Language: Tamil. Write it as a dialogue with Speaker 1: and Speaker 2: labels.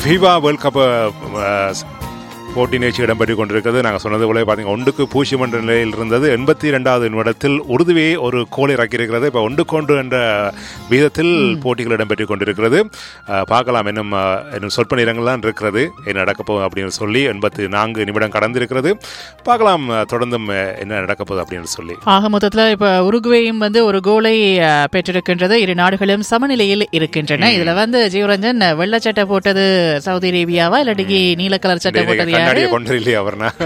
Speaker 1: ஃபீவா வேர்ல்ட் கப் போட்டி நிகழ்ச்சி இடம்பெற்றுக் கொண்டிருக்கிறது நாங்கள் சொன்னது போல பார்த்தீங்க ஒன்றுக்கு பூஜ்ஜியம் என்ற நிலையில் இருந்தது எண்பத்தி ரெண்டாவது நிமிடத்தில் உருதுவே ஒரு கோல் இறக்கியிருக்கிறது இப்போ ஒன்றுக்கு ஒன்று என்ற வீதத்தில் போட்டிகள் இடம்பெற்றுக் கொண்டிருக்கிறது அஹ், பார்க்கலாம் இன்னும் அஹ், இன்னும் சொற்ப நேரங்கள் தான் இருக்கிறது என்ன நடக்கப் போகுது அப்படின்னு சொல்லி எண்பத்தி நான்கு நிமிடம் கடந்திருக்கிறது பார்க்கலாம் அஹ், தொடர்ந்தும் அஹ், என்ன நடக்கப் போகுது அப்படின்னு சொல்லி
Speaker 2: ஆக மொத்தத்தில் இப்ப உருகுவேயும் வந்து ஒரு கோலை அஹ், பெற்றிருக்கின்றது இரு நாடுகளும் சமநிலையில் இருக்கின்றன இதுல வந்து ஜீவரஞ்சன் வெள்ளச்சட்டை போட்டது சவுதி அரேபியாவா இல்லாட்டி நீல கலர் சட்டை போட்டது யாரு
Speaker 1: கண்ணாடியை கொண்டு இல்லையா அவர்னா